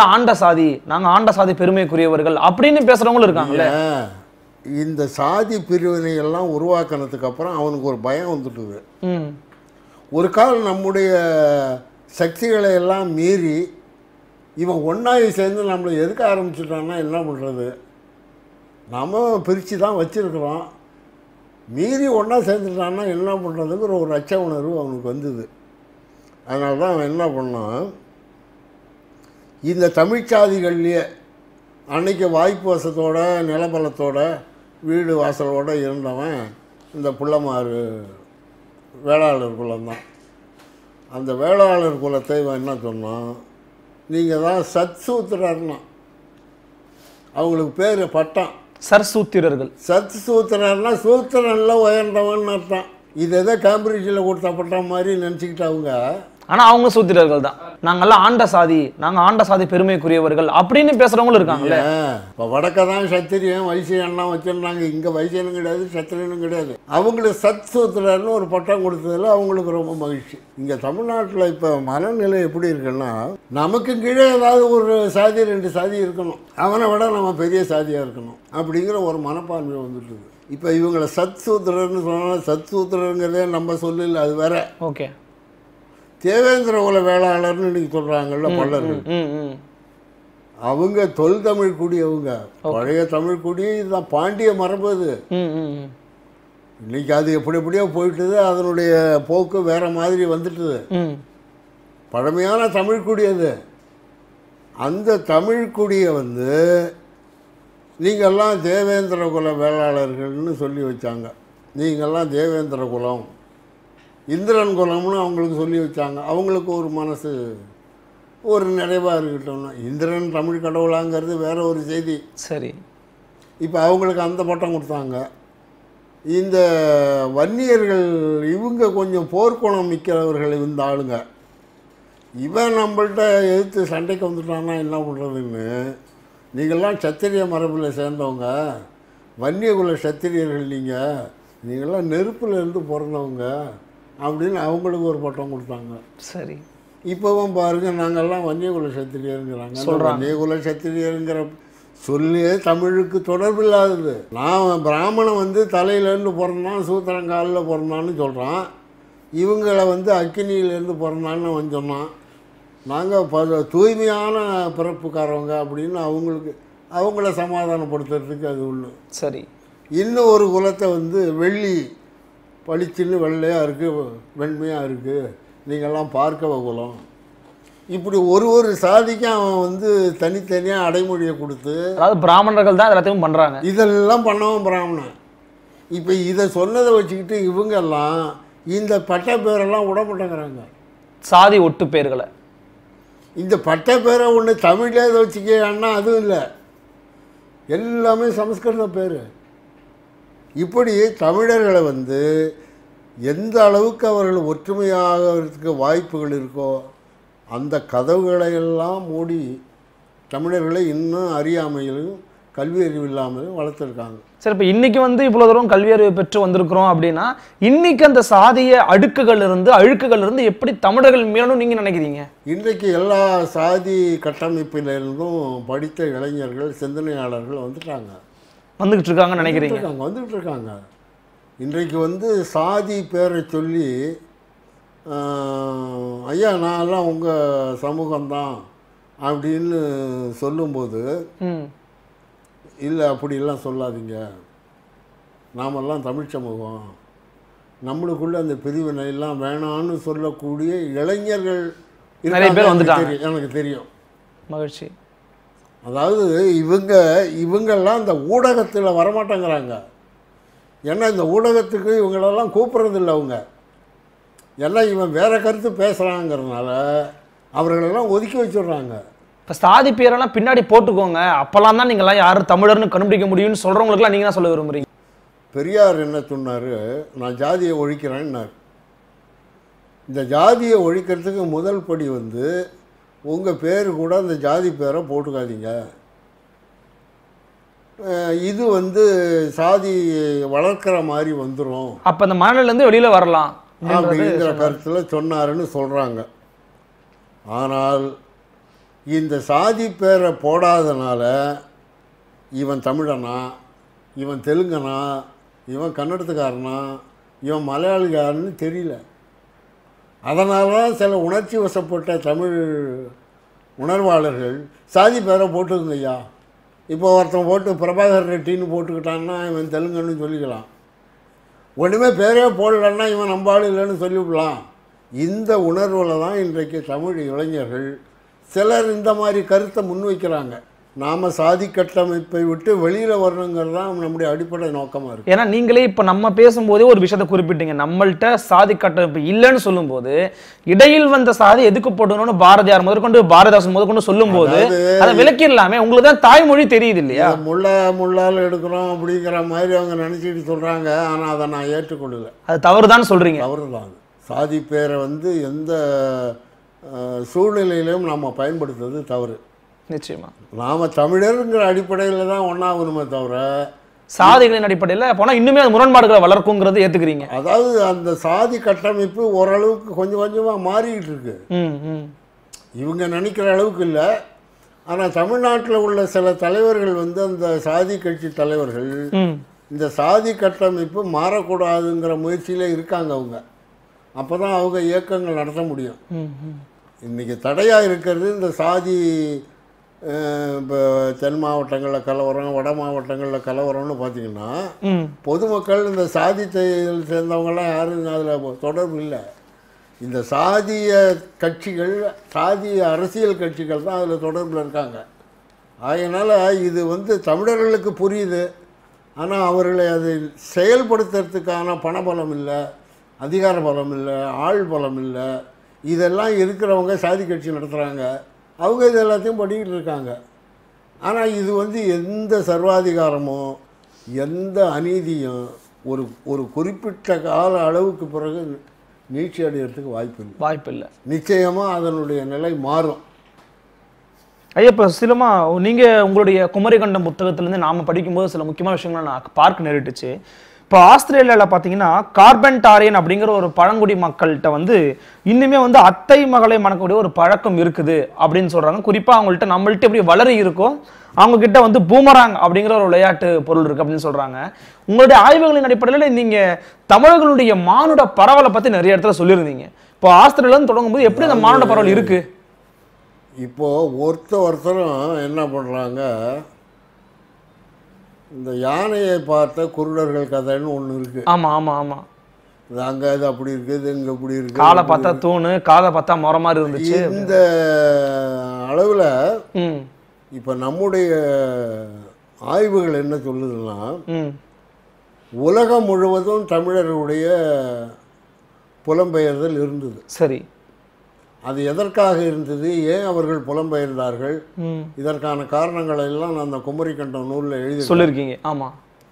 ஆண்ட சாதி நாங்க ஆண்ட சாதி பெருமைக்குரியவர்கள் அப்படின்னு பேசுறவங்களும் இருக்காங்கல்ல ஏன், இந்த சாதி பிரிவினை எல்லாம் உருவாக்கினதுக்கு அப்புறம் அவனுக்கு ஒரு பயம் வந்துட்டுது ம் ஒரு கால் நம்முடைய சக்திகளை எல்லாம் மீறி இவன் ஒன்றாகி சேர்ந்து நம்மளை எதுக்க ஆரம்பிச்சிட்டான்னா என்ன பண்ணுறது நாம பிரித்து தான் வச்சுருக்குறோம் மீறி ஒன்றா சேர்ந்துட்டான்னா என்ன பண்ணுறதுங்கிற ஒரு அச்ச உணர்வு அவனுக்கு வந்தது அதனால தான் அவன் என்ன பண்ணான் இந்த தமிழ்ச்சாதிகள்லேயே அன்னைக்கு வாய்ப்பு வசத்தோட நிலபலத்தோட வீடு வாசலோட இருந்தவன் இந்த புள்ளமாறு வேளாளர் குலம்தான் அந்த வேளாளர் குலத்தை இவன் என்ன சொன்னான் நீங்கள் தான் சத் சூத்திரர்னா அவங்களுக்கு பேர் பட்டம் சர்சூத்திரர்கள் சத் சூத்திரர்னா சூத்திரன்ல உயர்ந்தவன் அர்த்தம் இது எதோ கேம்பிரிட்ஜில் கொடுத்த பட்டம் மாதிரி நினச்சிக்கிட்டு அவங்க ஆனா அவங்க சூத்திரர்கள் தான் நாங்கெல்லாம் ஆண்ட சாதி நாங்க ஆண்ட சாதி பெருமைக்குரியவர்கள் அப்படின்னு பேசுறவங்களும் இருக்காங்கல்ல இப்போ வடக்க தான் சத்திரியன் வைசியன்லாம் வச்சிருந்தாங்க இங்கே வைசியனும் கிடையாது சத்திரியனும் கிடையாது அவங்களுக்கு சத் சூத்திரர்னு ஒரு பட்டம் கொடுத்ததுல அவங்களுக்கு ரொம்ப மகிழ்ச்சி இங்கே தமிழ்நாட்டில் இப்போ மனநிலை எப்படி இருக்குன்னா நமக்கு கீழே ஏதாவது ஒரு சாதி ரெண்டு சாதி இருக்கணும் அவனை விட நம்ம பெரிய சாதியாக இருக்கணும் அப்படிங்கிற ஒரு மனப்பான்மை வந்துட்டுது இப்போ இவங்களை சத் சூத்திரர்னு சொன்னால் சத் சூத்திரங்கிறதே நம்ம சொல்லல அது வேற ஓகே தேவேந்திர குல வேளாளர்னு இன்னைக்கு சொல்கிறாங்கல்ல பல்லர்கள் ம் ம் அவங்க தொல் தமிழ் குடி அவங்க பழைய தமிழ் குடி இதுதான் பாண்டிய மரபு அது ம் ம் ம் இன்னைக்கு அது எப்படி எப்படியோ போயிட்டுது அதனுடைய போக்கு வேற மாதிரி வந்துட்டுது ம் பழமையான தமிழ் குடி அது அந்த தமிழ் குடியை வந்து நீங்கள்லாம் தேவேந்திர குல வேளாளர்கள்னு சொல்லி வச்சாங்க நீங்கள்லாம் தேவேந்திர குலம் இந்திரன் குலம்னு அவங்களுக்கு சொல்லி வச்சாங்க அவங்களுக்கு ஒரு மனசு ஒரு நிறைவாக இருக்கட்டும்னா இந்திரன் தமிழ் கடவுளாங்கிறது வேற ஒரு செய்தி சரி இப்போ அவங்களுக்கு அந்த பட்டம் கொடுத்தாங்க இந்த வன்னியர்கள் இவங்க கொஞ்சம் போர்க்குணம் மிக்கிறவர்கள் இந்த ஆளுங்க இவன் நம்மள்ட்ட எதிர்த்து சண்டைக்கு வந்துட்டான்னா என்ன பண்ணுறதுன்னு நீங்கள்லாம் சத்திரிய மரபில் சேர்ந்தவங்க வன்னியகுல சத்திரியர்கள் நீங்கள் நீங்கள்லாம் நெருப்புல இருந்து பிறந்தவங்க அப்படின்னு அவங்களுக்கு ஒரு பட்டம் கொடுத்தாங்க சரி இப்போவும் பாருங்க நாங்கள்லாம் வன்னியகுல சத்திரியருங்கிறாங்க அந்த சொல்றாங்க. வன்னியகுல சத்திரியருங்கிற சொல்லியே தமிழுக்கு தொடர்பில்லாதது நான் பிராமணன் வந்து தலையிலேருந்து பிறந்தான் சூத்திரங்காலில் பிறந்தான்னு சொல்கிறான் இவங்களை வந்து அக்கினியிலேருந்து பிறந்தான்னு அவன் சொன்னான் நாங்கள் ப தூய்மையான பிறப்புக்காரவங்க அப்படின்னு அவங்களுக்கு அவங்கள சமாதானப்படுத்துறதுக்கு அது ஒன்று சரி இன்னும் ஒரு குலத்தை வந்து வெள்ளி பளிச்சுன்னு வெள்ளையாக இருக்குது வெண்மையாக இருக்குது நீங்கள்லாம் பார்க்கவ குலம் இப்படி ஒரு ஒரு சாதிக்கும் அவன் வந்து தனித்தனியாக அடைமொழியை கொடுத்து அதாவது பிராமணர்கள் தான் எல்லாத்தையும் பண்றாங்க இதெல்லாம் பண்ணவன் பிராமணன் இப்போ இதை சொன்னதை வச்சுக்கிட்டு இவங்கெல்லாம் இந்த பட்ட பேரெல்லாம் விட மாட்டேங்கிறாங்க சாதி ஒட்டு பேர்களை இந்த பட்ட பேரை ஒன்று தமிழ்ல இதை வச்சுக்கன்னா அதுவும் இல்லை எல்லாமே சமஸ்கிருத பேர் இப்படி தமிழர்களை வந்து எந்த அளவுக்கு அவர்கள் ஒற்றுமையாகிறதுக்கு வாய்ப்புகள் இருக்கோ அந்த கதவுகளை எல்லாம் மூடி தமிழர்களை இன்னும் அறியாமையிலும் கல்வி அறிவு இல்லாமலும் வளர்த்துருக்காங்க சரி இப்போ இன்னைக்கு வந்து இவ்வளவு தூரம் கல்வி அறிவு பெற்று வந்திருக்கிறோம் அப்படின்னா இன்னைக்கு அந்த சாதிய அடுக்குகள் இருந்து அழுக்குகள் இருந்து எப்படி தமிழர்கள் மீளணும் நீங்க நினைக்கிறீங்க இன்றைக்கு எல்லா சாதி கட்டமைப்பிலிருந்தும் படித்த இளைஞர்கள் சிந்தனையாளர்கள் வந்துட்டாங்க வந்துகிட்டு இருக்காங்கன்னு நினைக்கிறீங்க இருக்காங்க வந்துட்டு இருக்காங்க இன்றைக்கு வந்து சாதி பேரை சொல்லி ஆஹ், ஐயா நான்லாம் உங்கள் சமூகம்தான் அப்படின்னு சொல்லும்போது ம் இல்லை அப்படிலாம் சொல்லாதீங்க நாமெல்லாம் தமிழ் சமூகம் நம்மளுக்குள்ள அந்த பிரிவினை எல்லாம் வேணான்னு சொல்லக்கூடிய இளைஞர்கள் நிறைய பேர் இருக்காங்க, எனக்கு வந்துட்டாங்க. தெரியும், எனக்கு தெரியும் மகிழ்ச்சி அதாவது இவங்க இவங்கெல்லாம் இந்த ஊடகத்தில் வரமாட்டேங்கிறாங்க ஏன்னா இந்த ஊடகத்துக்கு இவங்களெல்லாம் கூப்பிட்றதில்ல அவங்க ஏன்னா இவன் வேற கருத்து பேசுகிறாங்கிறதுனால அவர்களெல்லாம் ஒதுக்கி வச்சிடுறாங்க இப்போ சாதி பேரெல்லாம் பின்னாடி போட்டுக்கோங்க அப்பெல்லாம் தான் நீங்களாம் யாரும் தமிழர்னு கண்டுபிடிக்க முடியும்னு சொல்றவங்களுக்குலாம் நீங்க தான் சொல்ல விரும்புறீங்க பெரியார் என்ன சொன்னார் நான் ஜாதியை ஒழிக்கிறேன்னார் இந்த ஜாதியை ஒழிக்கிறதுக்கு முதல் படி வந்து உங்கள் பேர் கூட அந்த ஜாதி பேரை போட்டுக்காதீங்க அஹ் இது வந்து சாதி வளர்க்குற மாதிரி வந்துடும் அப்ப அந்த மனநிலையிலேருந்து வெளியில வரலாம் அப்படின்றது அப்படிங்கிற கருத்தில் சொன்னாருன்னு சொல்கிறாங்க ஆனால் இந்த சாதி பேரை போடாதனால இவன் தமிழனா இவன் தெலுங்கனா இவன் கன்னடத்துக்காரனா இவன் மலையாளிக்காரன்னு தெரியல அதனால தான் சில உணர்ச்சி வசப்பட்ட தமிழ் உணர்வாளர்கள் சாதி பேரை போட்டுக்குங்க ஐயா இப்போ ஒருத்தன் போட்டு பிரபாகர் ரெட்டின்னு போட்டுக்கிட்டான்னா இவன் தெலுங்குன்னு சொல்லிக்கலாம் ஒன்றுமே பேரே போடலன்னா இவன் நம்பாடு இல்லைன்னு சொல்லிவிடலாம் இந்த உணர்வில் தான் இன்றைக்கு தமிழ் இளைஞர்கள் சிலர் இந்த மாதிரி கருத்தை முன்வைக்கிறாங்க நாம் சாதி கட்டமைப்பை விட்டு வெளியில் வரணுங்கிறது தான் நம்முடைய அடிப்படை நோக்கமாக இருக்குது ஏன்னா நீங்களே இப்ப நம்ம பேசும்போதே ஒரு விஷயத்தை குறிப்பிட்டீங்க நம்மள்ட்ட சாதி கட்டமைப்பு இல்லைன்னு சொல்லும்போது இடையில் வந்த சாதி எதுக்கு போடணும்னு பாரதியார் முதற்கொண்டு பாரதிதாசன் முதற்கொண்டு சொல்லும்போது அதை விளக்கிடலாமே உங்களுக்கு தான் தாய்மொழி தெரியுது இல்லையா இதை முள்ளா முள்ளால் எடுக்கிறோம் அப்படிங்கிற மாதிரி அவங்க நினச்சிக்கிட்டு சொல்கிறாங்க ஆனால் அதை நான் ஏற்றுக்கொள்ளல அது தவறுதான் சொல்றீங்க தவறு தான் அது. சாதி பேரை வந்து எந்த அஹ், சூழ்நிலையிலும் நாம் பயன்படுத்துறது தவறு நிச்சயமா நாம் தமிழருங்கிற அடிப்படையில் தான் ஒன்றாகணுமே தவிர சாதிகளின் அடிப்படையில போனா இன்னுமே அது முரண்பாடுகளை வளர்க்குங்கிறது ஏத்துக்கிறீங்க அதாவது அந்த சாதி கட்டமைப்பு ஓரளவுக்கு கொஞ்சம் கொஞ்சமாக மாறிக்கிட்டு இருக்கு ம் ம் இவங்க நினைக்கிற அளவுக்கு இல்லை ஆனால் தமிழ்நாட்டில் உள்ள சில தலைவர்கள் வந்து அந்த சாதி கட்சி தலைவர்கள் ம் இந்த சாதி கட்டமைப்பு மாறக்கூடாதுங்கிற முயற்சியில் இருக்காங்க அவங்க அப்போ தான் அவங்க இயக்கங்கள் நடத்த முடியும் ம் ம் இன்றைக்கி தடையாக இருக்கிறது இந்த சாதி இப்போ தென் மாவட்டங்களில் கலவரம் வட மாவட்டங்களில் கலவரம்னு பார்த்தீங்கன்னா ம் பொதுமக்கள் இந்த சாதி செயல் சேர்ந்தவங்கெல்லாம் யாரும் அதில் தொடர்பு இல்லை இந்த சாதிய கட்சிகள் சாதிய அரசியல் கட்சிகள் தான் அதில் தொடர்பில் இருக்காங்க அதனால் இது வந்து தமிழர்களுக்கு புரியுது ஆனால் அவர்களை அதை செயல்படுத்துறதுக்கான பணபலம் இல்லை அதிகார பலம் இல்லை ஆள் பலம் இல்லை இதெல்லாம் இருக்கிறவங்க சாதி கட்சி நடத்துகிறாங்க அவங்க இது எல்லாத்தையும் பண்ணிக்கிட்டு இருக்காங்க ஆனால் இது வந்து எந்த சர்வாதிகாரமோ எந்த அநீதியும் ஒரு ஒரு குறிப்பிட்ட கால அளவுக்கு பிறகு நீட்சி அடைகிறதுக்கு வாய்ப்பு இல்லை வாய்ப்பு இல்லை நிச்சயமாக அதனுடைய நிலை மாறும் ஐயா இப்போ சிலமா நீங்க உங்களுடைய குமரிகண்டம் புத்தகத்திலேருந்து நாம படிக்கும்போது சில முக்கியமான விஷயங்களை நான் பார்க்க நேரிட்டுச்சு இப்போ ஆஸ்திரேலியாவில் பார்த்தீங்கன்னா கார்பென்டாரியன் அப்படிங்கிற ஒரு பழங்குடி மக்கள்கிட்ட வந்து இன்னுமே வந்து அத்தை மகளை மணக்கக்கூடிய ஒரு பழக்கம் இருக்குது அப்படின்னு சொல்றாங்க குறிப்பா அவங்கள்ட்ட நம்மள்ட்ட எப்படி வளரி இருக்கோ அவங்க கிட்ட வந்து பூமராங் அப்படிங்கிற ஒரு விளையாட்டு பொருள் இருக்கு அப்படின்னு சொல்றாங்க உங்களுடைய ஆய்வுகளின் அடிப்படையில் நீங்க தமிழர்களுடைய மானுட பரவலை பத்தி நிறைய இடத்துல சொல்லியிருந்தீங்க இப்போ ஆஸ்திரேலியான்னு தொடங்கும்போது எப்படி அந்த மானுட பரவல் இருக்கு இப்போது ஒருத்தர் ஒருத்தரும் என்ன பண்ணுறாங்க இந்த யானையை பார்த்த குருடர்கள் கதைன்னு ஒன்று இருக்குது ஆமா ஆமா ஆமா இது அங்கே இது அப்படி இருக்குது இது இங்கே இப்படி இருக்குது காலை பார்த்தா தூணு காதை பார்த்தா முறை மாதிரி இருந்துச்சு இந்த அளவில் ம் இப்போ நம்முடைய ஆய்வுகள் என்ன சொல்லுதுன்னா ம் உலகம் முழுவதும் தமிழர்களுடைய புலம்பெயர்தல் இருந்தது சரி அது எதற்காக இருந்தது ஏன் அவர்கள் புலம்பெயர்ந்தார்கள் ம் இதற்கான காரணங்களை எல்லாம் நான் அந்த குமரிக்கண்டம் நூலில் எழுதி சொல்லியிருக்கீங்க ஆமா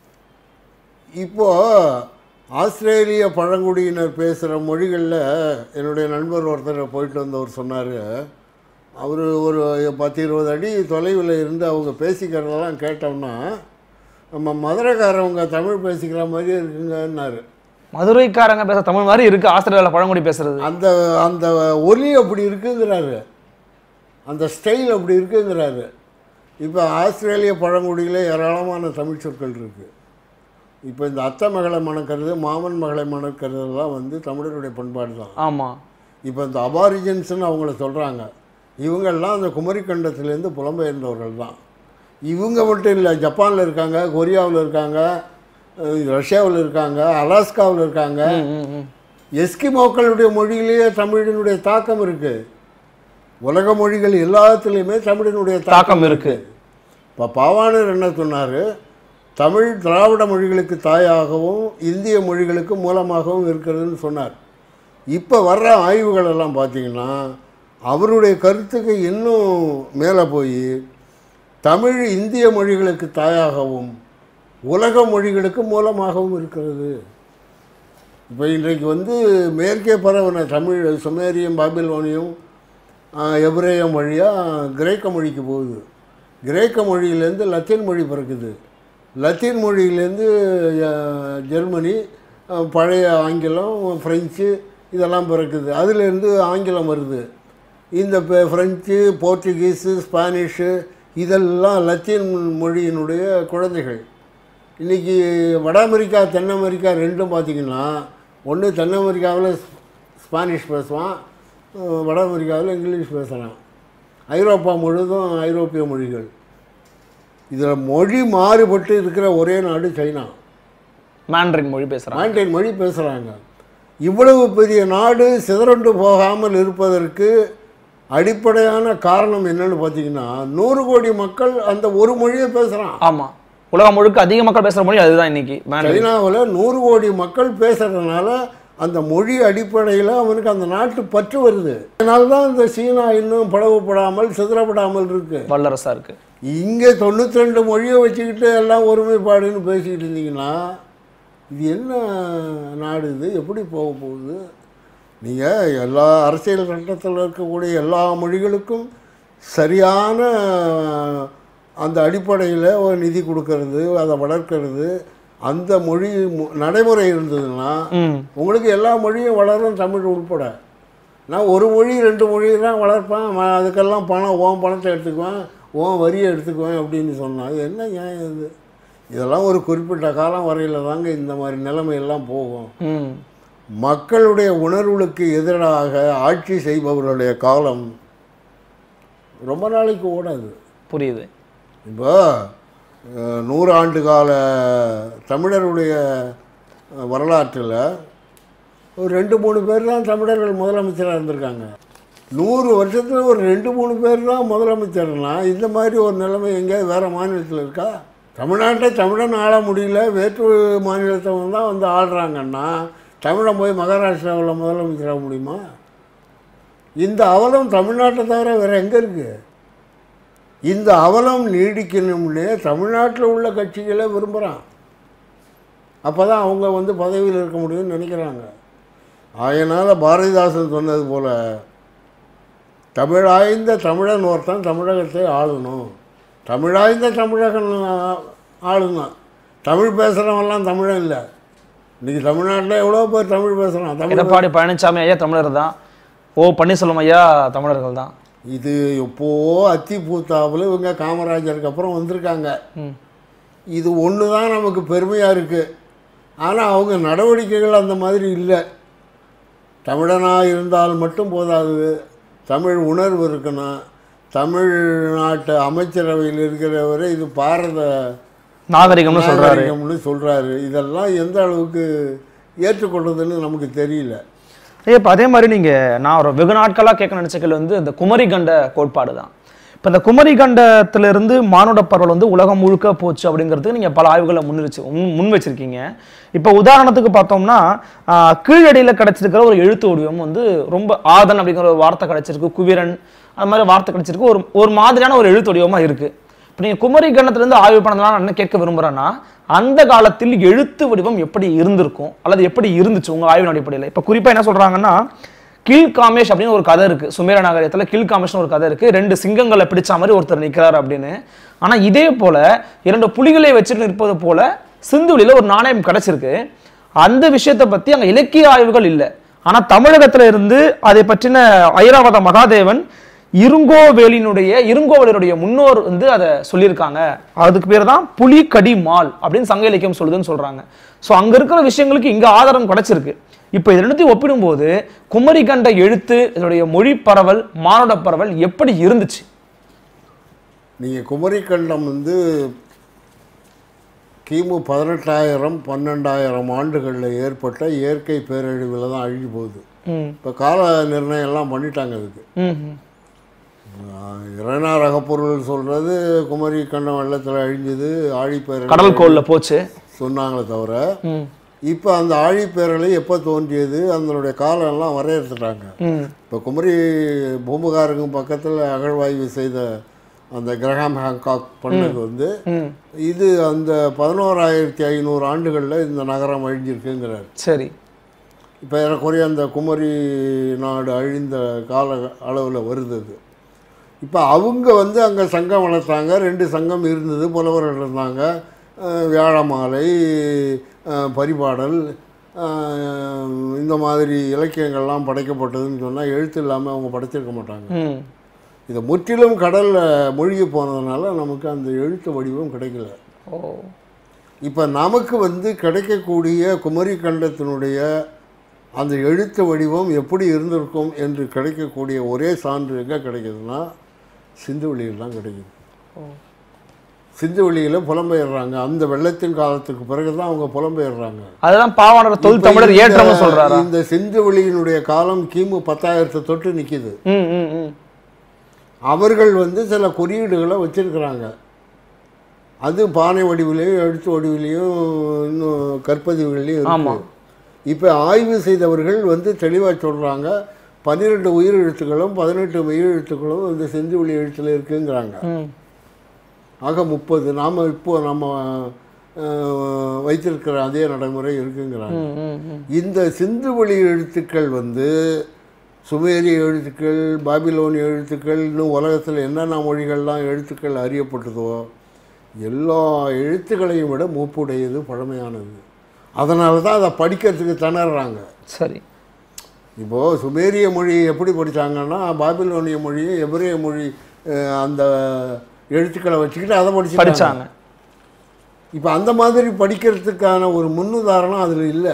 இப்போ ஆஸ்திரேலிய பழங்குடியினர் பேசுகிற மொழிகளில் என்னுடைய நண்பர் ஒருத்தர் போயிட்டு வந்தவர் சொன்னார் அவர் ஒரு பத்து இருபது அடி தொலைவில் இருந்து அவங்க பேசிக்கிறதெல்லாம் கேட்டோம்னா நம்ம மதுரைக்காரவங்க தமிழ் பேசிக்கிற மாதிரியே இருக்குங்கன்னாரு மதுரைக்காரங்க பேச தமிழ் மாதிரி இருக்கு ஆஸ்திரேலியாவில் பழங்குடி பேசுறது அந்த அந்த ஒலி அப்படி இருக்குங்கிறாரு அந்த ஸ்டைல் அப்படி இருக்குங்கிறாரு இப்போ ஆஸ்திரேலிய பழங்குடியில் ஏராளமான தமிழ் சொற்கள் இருக்குது இப்போ இந்த அத்தை மகளை மணக்கிறது மாமன் மகளை மணக்கிறதுலாம் வந்து தமிழருடைய பண்பாடு தான் ஆமா இப்போ இந்த அபாரிஜன்ஸ்னு அவங்கள சொல்கிறாங்க இவங்கெல்லாம் அந்த குமரிக்கண்டத்துலேருந்து புலம்பெயர்ந்தவர்கள் தான் இவங்க மட்டும் இல்லை ஜப்பானில் இருக்காங்க கொரியாவில் இருக்காங்க அஹ் ரஷ்யாவில் இருக்காங்க அலாஸ்காவில் இருக்காங்க ம், ம், ம். எஸ்கிமோக்களுடைய மொழியிலேயே தமிழினுடைய தாக்கம் இருக்கு உலக மொழிகள் எல்லாத்துலேயுமே தமிழினுடைய தாக்கம் இருக்கு இப்போ பாவாணர் என்ன சொன்னார் தமிழ் திராவிட மொழிகளுக்கு தாயாகவும் இந்திய மொழிகளுக்கு மூலமாகவும் இருக்கிறதுன்னு சொன்னார் இப்போ வர்ற ஆய்வுகள் எல்லாம் பார்த்தீங்கன்னா அவருடைய கருத்துக்கு இன்னும் மேலே போய் தமிழ் இந்திய மொழிகளுக்கு தாயாகவும் உலக மொழிகளுக்கு மூலமாகவும் இருக்கிறது இப்போ இன்றைக்கு வந்து மேற்கே பரவன தமிழ் சுமேரியம் பாபிலோனியம் ஆஹ், எபிரேயம் வழியாக கிரேக்க மொழிக்கு போகுது கிரேக்க மொழியிலேருந்து லத்தீன் மொழி பிறக்குது லத்தீன் மொழியிலேருந்து ஆஹ், ஜெர்மனி ஆஹ், பழைய ஆங்கிலம் ஃப்ரெஞ்சு இதெல்லாம் பிறக்குது அதுலேருந்து ஆங்கிலம் வருது இந்த பெ- பிரெஞ்சு போர்ச்சுகீஸு ஸ்பானிஷு இதெல்லாம் லத்தீன் மொழியினுடைய குழந்தைகள் இன்றைக்கி வட அமெரிக்கா தென் அமெரிக்கா ரெண்டும் பார்த்திங்கன்னா ஒன்று தென் அமெரிக்காவில் ஸ்பானிஷ் பேசுவான் அஹ் வட அமெரிக்காவில் இங்கிலீஷ் பேசுகிறான் ஐரோப்பா முழுதும் ஐரோப்பிய மொழிகள் இதில் மொழி மாறுபட்டு இருக்கிற ஒரே நாடு சைனா மேண்ட்ரின் மொழி பேசுறாங்க மாண்டைன் மொழி பேசுகிறாங்க இவ்வளவு பெரிய நாடு சிதறண்டு போகாமல் இருப்பதற்கு அடிப்படையான காரணம் என்னன்னு பார்த்தீங்கன்னா நூறு கோடி மக்கள் அந்த ஒரு மொழியை பேசுகிறான் ஆமா உலகம் முழுக்க அதிக மக்கள் பேசுற மொழி அதுதான் இன்னைக்கு மேண்ட்ரின் சைனாவில் நூறு கோடி மக்கள் பேசுறதுனால அந்த மொழி அடிப்படையில் அவனுக்கு அந்த நாட்டு பற்று வருது அதனால தான் இந்த சீனா இன்னும் பிளவுபடாமல் சிதறப்படாமல் இருக்கு வல்லரசா இருக்கு இங்கே தொண்ணூற்றி ரெண்டு மொழியை வச்சுக்கிட்டு எல்லாம் ஒருமைப்பாடுன்னு பேசிக்கிட்டு இருந்தீங்கன்னா இது என்ன நாடு இது எப்படி போக போகுது நீங்கள் எல்லா அரசியல் சட்டத்தில் இருக்கக்கூடிய எல்லா மொழிகளுக்கும் சரியான அந்த அடிப்படையில் ஒரு நிதி கொடுக்கறது அதை வளர்க்கறது அந்த மொழி மு- நடைமுறை இருந்ததுன்னா ம் உங்களுக்கு எல்லா மொழியும் வளரும் தமிழ் உட்பட நான் ஒரு மொழி ரெண்டு மொழி தான் வளர்ப்பேன் ம- அதுக்கெல்லாம் பணம் ஓன் பணத்தை எடுத்துக்குவேன் ஓன் வரியை எடுத்துக்குவேன் அப்படின்னு சொன்னான் இது என்ன நியாயம் இது இதெல்லாம் ஒரு குறிப்பிட்ட காலம் வரையில் தாங்க இந்த மாதிரி நிலைமையெல்லாம் போகும் ம் மக்களுடைய உணர்வுகளுக்கு எதிராக ஆட்சி செய்பவர்களுடைய காலம் ரொம்ப நாளைக்கு ஓடாது புரியுது இப்போ அஹ், நூறு ஆண்டு கால தமிழருடைய அஹ், வரலாற்றில் ஒரு ரெண்டு மூணு பேர் தான் தமிழர்கள் முதலமைச்சராக இருந்திருக்காங்க நூறு வருஷத்தில் ஒரு ரெண்டு மூணு பேர் தான் முதலமைச்சர்னா இந்த மாதிரி ஒரு நிலைமை எங்கேயாவது வேறு மாநிலத்தில் இருக்கா தமிழ்நாட்டை தமிழன் ஆள முடியல வேற்று மாநிலத்தவங்க தான் வந்து ஆடுறாங்கன்னா தமிழன் போய் மகாராஷ்டிராவில் முதலமைச்சராக முடியுமா இந்த அவலம் தமிழ்நாட்டை தவிர வேறு எங்கே இருக்குது இந்த அவலம் நீடிக்கணும்னே தமிழ்நாட்டில் உள்ள கட்சிகளை விரும்புகிறான் அப்போ தான் அவங்க வந்து பதவியில் இருக்க முடியும்னு நினைக்கிறாங்க அதனால் பாரதிதாசன் சொன்னது போல் தமிழாய்ந்த தமிழன் ஒருத்தன் தமிழகத்தை ஆளணும் தமிழாய்ந்த தமிழகன் ஆ- ஆளுனான் தமிழ் பேசுகிறவன்லாம் தமிழன் இல்லை இன்றைக்கி தமிழ்நாட்டில் எவ்வளோ பேர் தமிழ் பேசுகிறான் தமிழ் எடப்பாடி பழனிசாமி ஐயா தமிழர் தான் ஓ பன்னீர்செல்வம் ஐயா தமிழர்கள் தான் இது எப்போ அத்தி பூத்தாவில் இவங்க காமராஜருக்கு அப்புறம் வந்திருக்காங்க ம் இது ஒன்று தான் நமக்கு பெருமையாக இருக்குது ஆனால் அவங்க நடவடிக்கைகள் அந்த மாதிரி இல்லை தமிழனாக இருந்தால் மட்டும் போதாது தமிழ் உணர்வு இருக்கணும் தமிழ்நாட்டு அமைச்சரவையில் இருக்கிறவரை இது பாரத நாகரிகம்னு சொல்றாரு நாகரிகம்னு சொல்கிறாரு இதெல்லாம் எந்த அளவுக்கு ஏற்றுக்கொள்றதுன்னு நமக்கு தெரியல ஐயா இப்போ அதே மாதிரி நீங்க நான் ஒரு வெகு நாட்களா கேட்க நினைச்ச கேள்வி வந்து இந்த குமரி கண்ட கோட்பாடு தான் இப்போ இந்த குமரி கண்டத்திலிருந்து மானுட பரவல் வந்து உலகம் முழுக்க போச்சு அப்படிங்கிறதுக்கு நீங்க பல ஆய்வுகளை முன்னிச்சு முன் முன் வச்சிருக்கீங்க இப்போ உதாரணத்துக்கு பார்த்தோம்னா ஆஹ், கீழடியில கிடைச்சிருக்கிற ஒரு எழுத்து வடிவம் வந்து ரொம்ப ஆதன் அப்படிங்கிற ஒரு வார்த்தை கிடைச்சிருக்கு குவிரன் அது மாதிரி வார்த்தை கிடைச்சிருக்கு ஒரு ஒரு மாதிரியான ஒரு எழுத்து வடிவமா இருக்கு இப்போ நீங்கள் குமரி கண்டத்திலிருந்து ஆய்வு பண்ணதெல்லாம் நான் என்ன கேட்க விரும்புகிறேன்னா அந்த காலத்தில் எழுத்து வடிவம் எப்படி இருந்திருக்கும் அல்லது எப்படி இருந்துச்சு உங்கள் ஆய்வின் அடிப்படையில் இப்போ குறிப்பாக என்ன சொல்கிறாங்கன்னா கீழ்காமேஷ் அப்படின்னு ஒரு கதை இருக்குது சுமேர நகரத்தில் கீழ்காமேஷ்னு ஒரு கதை இருக்குது ரெண்டு சிங்கங்களை பிடிச்ச மாதிரி ஒருத்தர் நிற்கிறார் அப்படின்னு ஆனால் இதே போல இரண்டு புலிகளை வச்சுட்டு நிற்பது போல சிந்துவெளியில் ஒரு நாணயம் கிடைச்சிருக்கு அந்த விஷயத்தை பற்றி அங்கே இலக்கிய ஆய்வுகள் இல்லை ஆனால் தமிழகத்துல இருந்து அதை பற்றின ஐராவத மகாதேவன் இருங்கோவேலினுடைய இருங்கோவேலருடைய முன்னோர் வந்து அதை சொல்லியிருக்காங்க அதுக்கு பேர் தான் புலி கடி மால் அப்படின்னு சங்க இலக்கியம் சொல்லுதுன்னு சொல்றாங்க ஸோ அங்க இருக்கிற விஷயங்களுக்கு இங்க ஆதாரம் கிடைச்சிருக்கு இப்போ இது ரெண்டுத்தையும் ஒப்பிடும்போது குமரி கண்ட எழுத்து இதனுடைய மொழி பரவல் மானுட பரவல் எப்படி இருந்துச்சு நீங்கள் குமரிக்கண்டம் வந்து கிமு பதினெட்டாயிரம் பன்னெண்டாயிரம் ஆண்டுகளில் ஏற்பட்ட இயற்கை பேரழிவில் தான் அழிஞ்சு போகுது ம் இப்போ கால நிர்ணயம் எல்லாம் பண்ணிட்டாங்க அதுக்கு ம் ம். ஆஹ் இரணார் அகப்பொருள் சொல்கிறது குமரி கண்டம் வெள்ளத்தில் அழிஞ்சது ஆழிப்பேரலை கடல் கோல்ல போச்சு சொன்னாங்களே தவிர ம் இப்போ அந்த ஆழிப்பேரலை எப்போ தோன்றியது அதனுடைய காலம் எல்லாம் வரையறுத்துட்டாங்க ம் இப்போ குமரி பூம்புகாருக்கும் பக்கத்தில் அகழ்வாய்வு செய்த அந்த கிரகாம் ஹாங்காக் பண்ணது வந்து ம் இது அந்த பதினோராயிரத்தி ஐநூறு ஆண்டுகளில் இந்த நகரம் அழிஞ்சிருக்குங்கிறார் சரி இப்போ ஏறக்குறைய அந்த குமரி நாடு அழிந்த கால அளவில் வருது அது இப்போ அவங்க வந்து அங்கே சங்கம் வளர்த்தாங்க ரெண்டு சங்கம் இருந்தது புலவர்கள் இருந்தாங்க அஹ் வியாழமாலை அஹ் பரிபாடல் ஆஹ், இந்த மாதிரி இலக்கியங்கள்லாம் படைக்கப்பட்டதுன்னு சொன்னால் எழுத்து இல்லாமல் அவங்க படைச்சிருக்க மாட்டாங்க ம் இது முற்றிலும் கடலில் மூழ்கி போனதுனால நமக்கு அந்த எழுத்து வடிவம் கிடைக்கல ஓ இப்போ நமக்கு வந்து கிடைக்கக்கூடிய குமரி கண்டத்தினுடைய அந்த எழுத்து வடிவம் எப்படி இருந்திருக்கும் என்று கிடைக்கக்கூடிய ஒரே சான்று எங்கே கிடைக்குதுன்னா சிந்துவெளியில் தான் கிடைக்குது ஓ சிந்துவெளியில் புலம்பெயர்றாங்க அந்த வெள்ளத்தின் காலத்துக்கு பிறகு தான் அவங்க புலம்பெயர்றாங்க அதுதான் பாவாணர் தொல் தமிழர் இப்ப ஏற்றம்னு இந்த- சொல்றாரா இந்த சிந்துவெளியினுடைய காலம் கிமு பத்தாயிரத்தை தொட்டு நிற்கிது ம் ம் ம் அவர்கள் வந்து சில குறியீடுகளை வச்சிருக்கிறாங்க அது பானை வடிவிலையும் எழுத்து வடிவிலையும் இன்னும் கற்பதிவுகள்லையும் ஆமா. இருக்கு இப்போ ஆய்வு செய்தவர்கள் வந்து தெளிவாக சொல்கிறாங்க பன்னிரெண்டு உயிர் எழுத்துக்களும் பதினெட்டு மெய் எழுத்துக்களும் இந்த செஞ்சுவெளி எழுத்தில் இருக்குங்கிறாங்க ம் ஆக முப்பது நாம் இப்போ நம்ம அஹ், வைத்திருக்கிற அதே நடைமுறை இருக்குங்கிறாங்க ம் ம் ம் இந்த சிந்துவெளி எழுத்துக்கள் வந்து சுமேரிய எழுத்துக்கள் பாபிலோனிய எழுத்துக்கள் இன்னும் உலகத்தில் என்னென்ன மொழிகள்லாம் எழுத்துக்கள் அறியப்பட்டதோ எல்லா எழுத்துக்களையும் விட மூப்புடையது பழமையானது அதனால தான் அதை படிக்கிறதுக்கு திணறாங்க சரி இப்போது சுமேரிய மொழி எப்படி படித்தாங்கன்னா பாபிலோனிய மொழியை எபிரேய மொழி அஹ், அந்த எழுத்துக்களை வச்சுக்கிட்டு அதை படிச்சு படிச்சாங்க இப்போ அந்த மாதிரி படிக்கிறதுக்கான ஒரு முன்னுதாரணம் அதில் இல்லை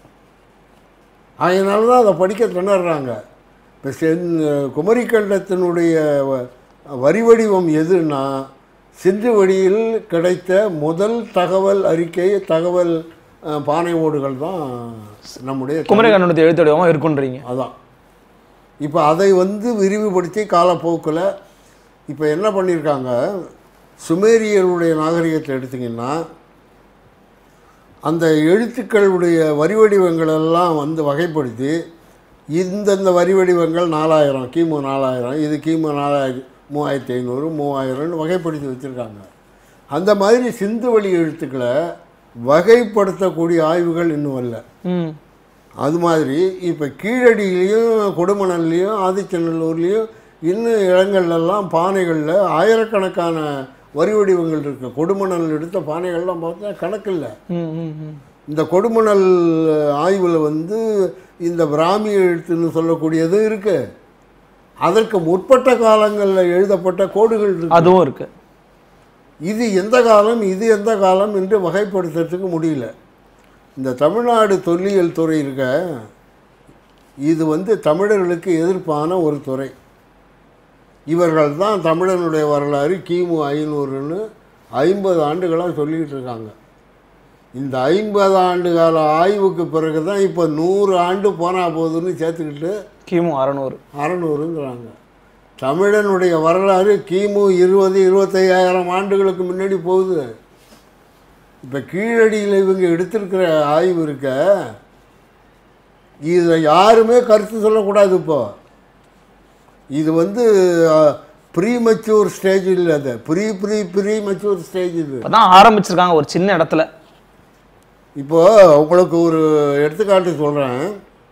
அதனால தான் அதை படிக்க திணறாங்க இப்போ சென் குமரிக்கண்டத்தினுடைய வ- வரி வடிவம் எதுன்னா சிந்து வழியில் கிடைத்த முதல் தகவல் அறிக்கை தகவல் அஹ், பானை ஓடுகள் தான் நம்முடைய குமரகண்ணனுடைய எழுத்து வடிவமா இருக்குன்றீங்க அதான் இப்போ அதை வந்து விரிவுபடுத்தி காலப்போக்கில் இப்போ என்ன பண்ணியிருக்காங்க சுமேரியருடைய நாகரிகத்தை எடுத்திங்கன்னா அந்த எழுத்துக்களுடைய வரி வடிவங்கள் எல்லாம் வந்து வகைப்படுத்தி இந்தந்த வரி வடிவங்கள் நாலாயிரம் கிமு நாலாயிரம் இது கிமு நாலாயிரம் மூவாயிரத்தி ஐநூறு மூவாயிரம்னு வகைப்படுத்தி வச்சுருக்காங்க அந்த மாதிரி சிந்து வழி எழுத்துக்களை வகைப்படுத்தக்கூடிய ஆய்வுகள் இன்னும் வரல ம் அது மாதிரி இப்போ கீழடியிலையும் கொடுமணல்லையும் ஆதிச்சநல்லூர்லேயும் இன்னும் இடங்கள்லாம் பானைகளில் ஆயிரக்கணக்கான வரி வடிவங்கள் இருக்குது கொடுமணல் எடுத்த பானைகள்லாம் பார்த்தா கணக்கில்லை ம் ம் ம் இந்த கொடுமணல் ஆய்வில் வந்து இந்த பிராமி எழுத்துன்னு சொல்லக்கூடியது இருக்கு அதற்கு முற்பட்ட காலங்களில் எழுதப்பட்ட கோடுகள் இருக்கு அதுவும் இருக்கு இது எந்த காலம் இது எந்த காலம் என்று வகைப்படுத்துறதுக்கு முடியல இந்த தமிழ்நாடு தொல்லியல் துறை இருக்க இது வந்து தமிழர்களுக்கு எதிர்ப்பான ஒரு துறை இவர்கள் தான் தமிழனுடைய வரலாறு கிமு ஐநூறுன்னு ஐம்பது ஆண்டுகளாக சொல்லிக்கிட்டு இருக்காங்க இந்த ஐம்பது ஆண்டு கால ஆய்வுக்கு பிறகு தான் இப்போ நூறு ஆண்டு போனால் போகுதுன்னு சேர்த்துக்கிட்டு கிமு அறநூறு அறநூறுங்கிறாங்க தமிழனுடைய வரலாறு கிமு இருபது இருபத்தையாயிரம் ஆண்டுகளுக்கு முன்னாடி போகுது இப்போ கீழடியில் இவங்க எடுத்திருக்கிற ஆய்வு இருக்க இதில் யாருமே கருத்து சொல்லக்கூடாது இப்போ இது வந்து ப்ரீ மெச்சூர் ஸ்டேஜ் இல்லை அது pre pre premature stage இது இப்பதான் ஆரம்பிச்சிருக்காங்க ஒரு சின்ன இடத்துல இப்போ உங்களுக்கு ஒரு எடுத்துக்காட்டு சொல்கிறேன்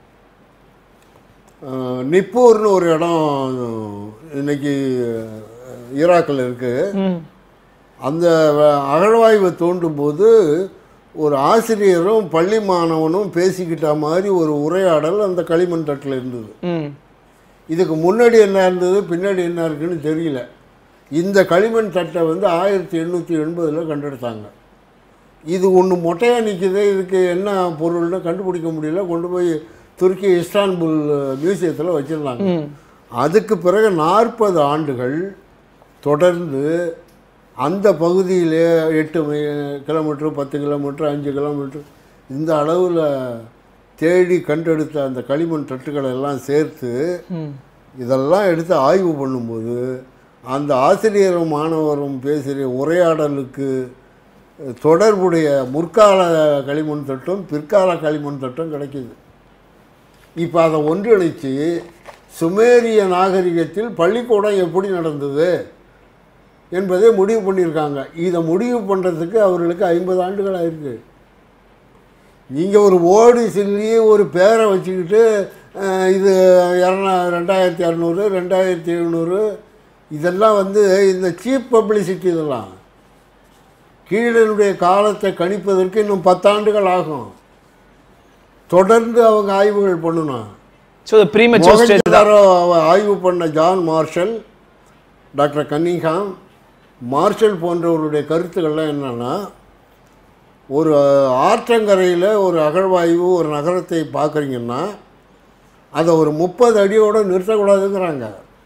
நிப்பூர்னு ஒரு இடம் இன்னைக்கு ஈராக்கில் இருக்குது ம் அந்த வ- அகழ்வாய்வை தோண்டும் போது ஒரு ஆசிரியரும் பள்ளி மாணவனும் பேசிக்கிட்ட மாதிரி ஒரு உரையாடல் அந்த களிமண் தட்டில் இருந்தது ம் இதுக்கு முன்னாடி என்ன இருந்தது பின்னாடி என்ன இருக்குன்னு தெரியல இந்த களிமண் தட்டை வந்து ஆயிரத்தி எண்ணூற்றி எண்பதில் கண்டெடுத்தாங்க இது ஒன்று மொட்டையாக நிற்குது இதுக்கு என்ன பொருள்னு கண்டுபிடிக்க முடியல கொண்டு போய் துருக்கி இஸ்தான்புல் மியூசியத்தில் வச்சுருந்தாங்க ம் அதுக்கு பிறகு நாற்பது ஆண்டுகள் தொடர்ந்து அந்த பகுதியிலே எட்டு மை கிலோமீட்டர் பத்து கிலோமீட்டர் அஞ்சு கிலோமீட்டர் இந்த அளவில் தேடி கண்டெடுத்த அந்த களிமண் தட்டுக்களை எல்லாம் சேர்த்து ம் இதெல்லாம் எடுத்து ஆய்வு பண்ணும்போது அந்த ஆசிரியரும் மாணவரும் பேசுகிற உரையாடலுக்கு தொடர்புடைய முற்கால களிமண் தட்டும் பிற்கால களிமண் தட்டும் கிடைக்குது இப்போ அதை ஒன்றிணைச்சு சுமேரிய நாகரிகத்தில் பள்ளிக்கூடம் எப்படி நடந்தது என்பதை முடிவு பண்ணியிருக்காங்க இதை முடிவு பண்ணுறதுக்கு அவர்களுக்கு ஐம்பது ஆண்டுகள் ஆயிருக்கு நீங்கள் ஒரு ஓடி சொல்லி ஒரு பேரை வச்சுக்கிட்டு அஹ், இது இரநா ரெண்டாயிரத்தி இரநூறு ரெண்டாயிரத்தி எழுநூறு இதெல்லாம் வந்து இந்த சீப் பப்ளிசிட்டி இதெல்லாம் கீழனுடைய காலத்தை கணிப்பதற்கு இன்னும் பத்தாண்டுகள் ஆகும் தொடர்ந்து அவங்க ஆய்வுகள் பண்ணணும் ஸோ ப்ரீமெச்சூர் ஸ்டேஜ் தான் மொஹஞ்சதாரோ ஆய்வு பண்ண John Marshall doctor Cunningham Marshall போன்றவருடைய கருத்துக்கள்லாம் என்னன்னா ஒரு ஆற்றங்கரையில் ஒரு அகழ்வாய்வு ஒரு நகரத்தை பார்க்குறீங்கன்னா அதை ஒரு முப்பது அடியோடு நிறுத்தக்கூடாதுங்கிறாங்க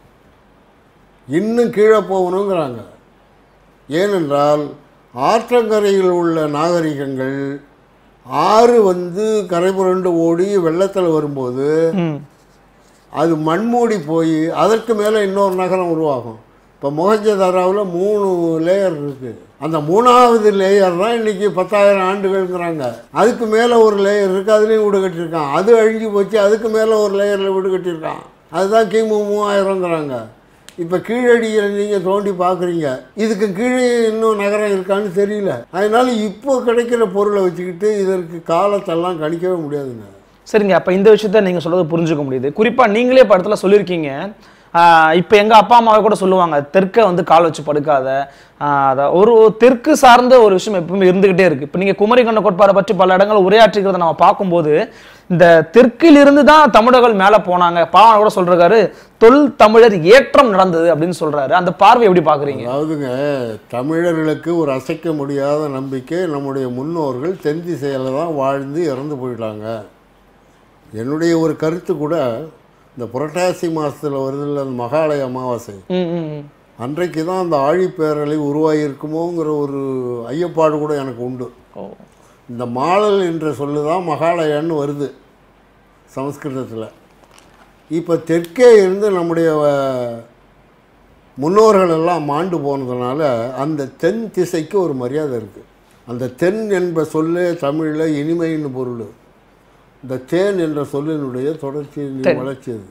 இன்னும் கீழே போகணுங்கிறாங்க ஏனென்றால் ஆற்றங்கரையில் உள்ள நாகரிகங்கள் ஆறு வந்து கரை புரண்டு ஓடி வெள்ளத்தில் வரும்போது ம் அது மண்மூடி போய் அதற்கு மேலே இன்னொரு நகரம் உருவாகும் இப்போ மொஹஞ்சதாராவில் மூணு லேயர் இருக்குது அந்த மூணாவது லேயர் தான் இன்றைக்கி பத்தாயிரம் ஆண்டுகள்ங்கிறாங்க அதுக்கு மேலே ஒரு லேயர் இருக்குது அதுலேயும் வீடு கட்டியிருக்கான் அது அழிஞ்சு போச்சு அதுக்கு மேலே ஒரு லேயரில் வீடு கட்டியிருக்கான் அதுதான் கிமு மூவாயிரங்கிறாங்க இப்போ கீழடியில் நீங்கள் தோண்டி பார்க்குறீங்க இதுக்கு கீழே இன்னும் நகரம் இருக்கான்னு தெரியல அதனால இப்போ கிடைக்கிற பொருளை வச்சுக்கிட்டு இதற்கு காலத்தெல்லாம் கணிக்கவே முடியாதுங்க சரிங்க அப்போ இந்த விஷயத்த நீங்கள் சொல்றது புரிஞ்சுக்க முடியுது குறிப்பாக நீங்களே இப்போ இடத்துல சொல்லியிருக்கீங்க இப்போ எங்கள் அப்பா அம்மாவை கூட சொல்லுவாங்க தெற்கை வந்து கால் வச்சு படுக்காத ஆஹ் அத ஒரு ஒரு தெற்கு சார்ந்த ஒரு விஷயம் எப்பவுமே இருந்துகிட்டே இருக்கு இப்போ நீங்கள் குமரிக்கண்ட கோட்பாடை பற்றி பல இடங்கள் உரையாற்றிக்கிறத நம்ம பார்க்கும்போது இந்த தெற்கிலிருந்து தான் தமிழர்கள் மேலே போனாங்க பாவன் கூட சொல்றாரு தொல் தமிழர் ஏற்றம் நடந்தது அப்படின்னு சொல்றாரு அந்த பார்வை எப்படி பார்க்குறீங்க அதாவதுங்க தமிழர்களுக்கு ஒரு அசைக்க முடியாத நம்பிக்கை நம்முடைய முன்னோர்கள் தென் திசையில் தான் வாழ்ந்து இறந்து போயிட்டாங்க என்னுடைய ஒரு கருத்து கூட இந்த புரட்டாசி மாதத்தில் வருதில்ல அந்த மகாலய அமாவாசை ம் ம் ம். அன்றைக்கு தான் அந்த ஆழிப்பேரலை உருவாகியிருக்குமோங்கிற ஒரு ஐயப்பாடு கூட எனக்கு உண்டு ஓ இந்த மாளல் என்ற சொல்லு தான் மகாலயன்னு வருது சமஸ்கிருதத்தில் இப்போ தெற்கே இருந்து நம்முடைய அஹ், முன்னோர்கள் எல்லாம் மாண்டு போனதுனால அந்த தென் திசைக்கு ஒரு மரியாதை இருக்குது அந்த தென் என்ப சொல்லே தமிழில் இனிமைன்னு பொருள் இந்த தேன் என்ற சொல்லினுடைய தொடர்ச்சி தென். வளர்ச்சி அது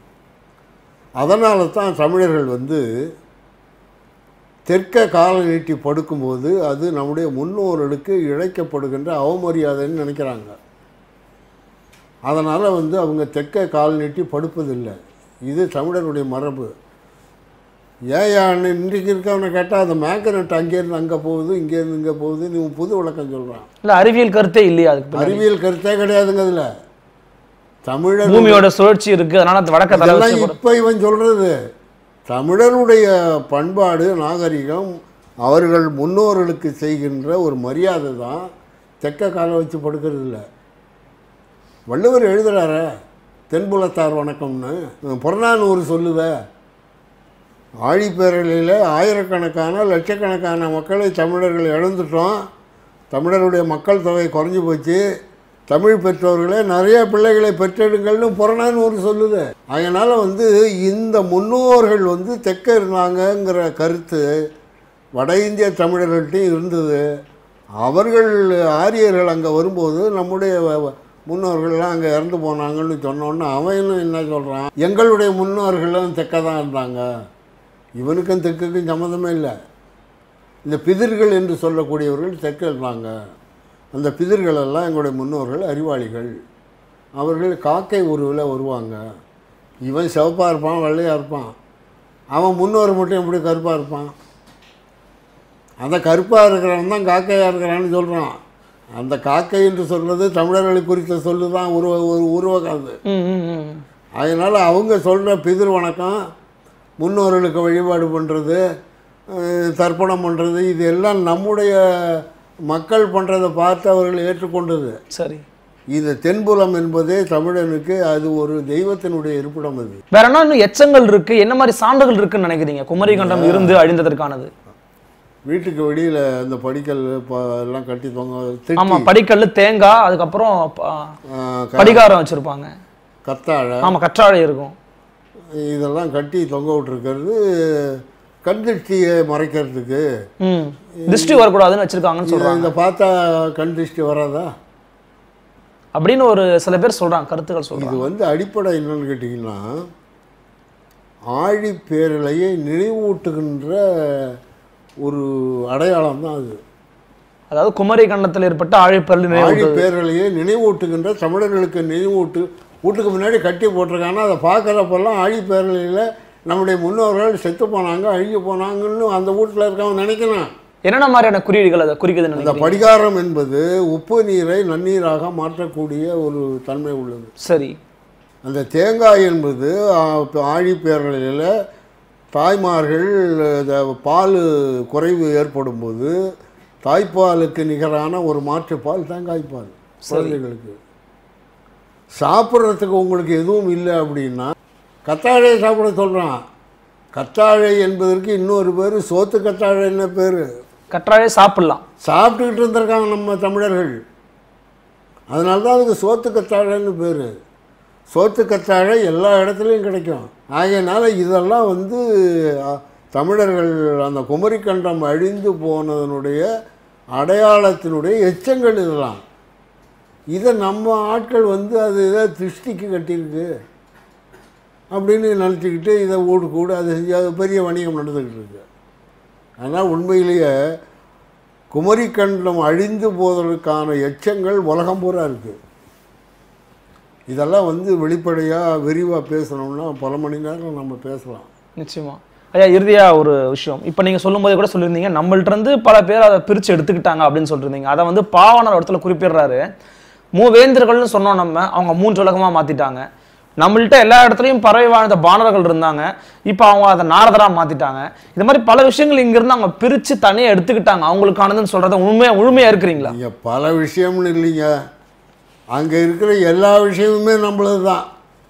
அதனால தான் தமிழர்கள் வந்து தெற்க கால நீட்டி படுக்கும்போது அது நம்முடைய முன்னோர்களுக்கு இழைக்கப்படுகின்ற அவமரியாதைன்னு நினைக்கிறாங்க அதனால் வந்து அவங்க தெற்க கால் நீட்டி படுப்பதில்லை இது தமிழருடைய மரபு ஏன் இன்றைக்கு இருக்கவனை கேட்டால் அந்த மேக்கனட் அங்கேருந்து அங்கே போகுது இங்கேருந்து இங்கே போகுது நீ உன் புது விளக்கம் சொல்கிறான் இல்லை அறிவியல் கருத்தே இல்லையா அதுக்கு பின்னாடி? அறிவியல் கருத்தே கிடையாதுங்க அதில் தமிழர் பூமியோட சுழற்சி இருக்கு அதனால அந்த வடக்க தலை இதெல்லாம் வச்சு இப்போ இவன் சொல்கிறது தமிழருடைய பண்பாடு நாகரிகம் அவர்கள் முன்னோர்களுக்கு செய்கின்ற ஒரு மரியாதை தான் தெக்க காலை வச்சு படுக்கிறது இல்லை வள்ளுவர் எழுதுறாரே தென்புலத்தார் வணக்கம்னு புறநானூறு சொல்லுத ஆழிப்பேரலையில் ஆயிரக்கணக்கான லட்சக்கணக்கான மக்களை தமிழர்கள் இழந்துட்டோம் தமிழருடைய மக்கள் தொகை குறைஞ்சி போச்சு தமிழ் பெற்றோர்களே நிறைய பிள்ளைகளை பெற்றெடுங்கள்னு புறநானூறு சொல்லுது அதனால் வந்து இந்த முன்னோர்கள் வந்து தெற்க இருந்தாங்கங்கிற கருத்து வட இந்திய தமிழர்கள்ட்டையும் இருந்தது அவர்கள் ஆரியர்கள் அங்கே வரும்போது நம்முடைய வ- வ- முன்னோர்கள்லாம் அங்கே இறந்து போனாங்கன்னு சொன்னோன்னே அவனும் என்ன சொல்கிறான் எங்களுடைய முன்னோர்களும் தெற்க தான் இருந்தாங்க இவனுக்கும் தெற்குக்கும் சம்மந்தமே இல்லை இந்த பிதிர்கள் என்று சொல்லக்கூடியவர்கள் தெற்க இருந்தாங்க அந்த பிதிர்கள் எல்லாம் எங்களுடைய முன்னோர்கள் அறிவாளிகள் அவர்கள் காக்கை உருவில் வருவாங்க இவன் சிவப்பாக இருப்பான் வெள்ளையாக இருப்பான் அவன் முன்னோர் மட்டும் எப்படி கருப்பாக இருப்பான் அந்த கருப்பாக இருக்கிறவன் தான் காக்கையாக இருக்கிறான்னு சொல்கிறான் அந்த காக்கை என்று சொல்வது தமிழர்களை குறித்த சொல்லு தான் உருவ ஒரு உருவகம் அது ம், ம், ம். அதனால் அவங்க சொல்கிற பிதிர் வணக்கம் முன்னோர்களுக்கு வழிபாடு பண்ணுறது தர்ப்பணம் பண்ணுறது இது எல்லாம் நம்முடைய மக்கள் பண்ணுறதை பார்த்து அவர்கள் ஏற்றுக்கொண்டது சரி இது தென்புலம் என்பதே தமிழனுக்கு அது ஒரு தெய்வத்தினுடைய இருப்பிடம் அது வேற என்ன இன்னும் எச்சங்கள் இருக்கு என்ன மாதிரி சான்றுகள் இருக்குன்னு நினைக்கிறீங்க குமரிக்கண்டம் இருந்து அழிந்ததற்கானது வீட்டுக்கு வெளியில் இந்த படிக்கல் ப- எல்லாம் கட்டி தொங்க ஆமா திட்டி படிக்கல்லு தேங்காய் அதுக்கப்புறம் ப- ஆ, க- படிகாரம் வச்சிருப்பாங்க கத்தாழை ஆமா கற்றாழை இருக்கும் இதெல்லாம் கட்டி தொங்க விட்டுருக்கிறது கண் திருஷ்டியை மறைக்கிறதுக்கு ம் திருஷ்டி வரக்கூடாதுன்னு வச்சிருக்காங்கன்னு இதை சொல்றாங்க இதை பார்த்தா கண் திருஷ்டி வராதா அப்படின்னு ஒரு சில பேர் சொல்றாங்க கருத்துக்கள் இது சொல்றாங்க வந்து அடிப்படை என்னன்னு கேட்டிங்கன்னா ஆழி பேரலையை நினைவூட்டுகின்ற ஒரு அடையாளம் தான் அது அதாவது குமரி கண்டத்தில் ஏற்பட்ட ஆழிப்பள்ளி ஆழி நினைவு பேரலையை நினைவூட்டுகின்ற தமிழர்களுக்கு நினைவூட்டு வீட்டுக்கு முன்னாடி கட்டி போட்டிருக்காங்கன்னா அதை பார்க்குறப்பெல்லாம் ஆழி பேரலையில் நம்முடைய முன்னோர்கள் செத்து போனாங்க அழுகி போனாங்கன்னு அந்த வீட்டில் இருக்கவன் நினைக்கிறான் என்னென்ன மாதிரியான குறியீடுகள் அதை குறிக்குதுன்னு இந்த நினைக்கிறீங்க படிகாரம் என்பது உப்பு நீரை நன்னீராக மாற்றக்கூடிய ஒரு தன்மை உள்ளது சரி அந்த தேங்காய் என்பது ஆ- ஆழிப்பேரலையில் தாய்மார்கள் இந்த பால் குறைவு ஏற்படும் போது தாய்ப்பாலுக்கு நிகரான ஒரு மாற்றுப்பால் தேங்காய் பால் குழந்தைகளுக்கு சாப்பிட்றதுக்கு உங்களுக்கு எதுவும் இல்லை அப்படின்னா கத்தாழை சாப்பிட சொல்கிறான் கத்தாழை என்பதற்கு இன்னொரு பேர் சோத்து கத்தாழை என்ன பேர் கற்றாழை சாப்பிடலாம் சாப்பிட்டுக்கிட்டு இருந்திருக்காங்க நம்ம தமிழர்கள் அதனால தான் அதுக்கு சோத்து கத்தாழைன்னு பேர் சோத்து கத்தாழை எல்லா இடத்துலையும் கிடைக்கும் ஆகையினால இதெல்லாம் வந்து அ, தமிழர்கள் அந்த குமரிக்கண்டம் அழிந்து போனதனுடைய அடையாளத்தினுடைய எச்சங்கள் இதெல்லாம் இதை நம்ம ஆட்கள் வந்து அது ஏதோ திருஷ்டிக்கு கட்டியிருக்கு அப்படின்னு நினச்சிக்கிட்டு இதை ஓடு கூடு அதை செஞ்சு அது பெரிய வணிகம் நடந்துக்கிட்டு இருக்கு ஆனால் உண்மையிலேயே குமரிக்கண்டம் அழிந்து போவதற்கான எச்சங்கள் உலகம் பூரா இருக்குது இதெல்லாம் வந்து வெளிப்படையாக விரிவாக பேசணும்னா பல மணி நேரம் நம்ம பேசலாம் நிச்சயமா ஐயா இறுதியா ஒரு விஷயம் இப்போ நீங்க சொல்லும்போது கூட சொல்லியிருந்தீங்க நம்மள்ட்ட இருந்து பல பேர் அதை பிரிச்சு எடுத்துக்கிட்டாங்க அப்படின்னு சொல்லியிருந்தீங்க அதை வந்து பாவனர் இடத்துல குறிப்பிடுறாரு மூவேந்தர்கள்னு சொன்னோம் நம்ம அவங்க மூன்று உலகமா மாத்திட்டாங்க நம்மள்ட்ட எல்லா இடத்துலையும் பறவை வாழ்ந்த பாணர்கள் இருந்தாங்க இப்போ அவங்க அதை நாரதரா மாத்திட்டாங்க இது மாதிரி பல விஷயங்கள் இங்கிருந்து அவங்க பிரிச்சு தனியா எடுத்துக்கிட்டாங்க அவங்களுக்கானதுன்னு சொல்றத உண்மையா முழுமையா இருக்கிறீங்களா இங்கே பல விஷயம்னு இல்லைங்க அங்கே இருக்கிற எல்லா விஷயமுமே நம்மளது தான்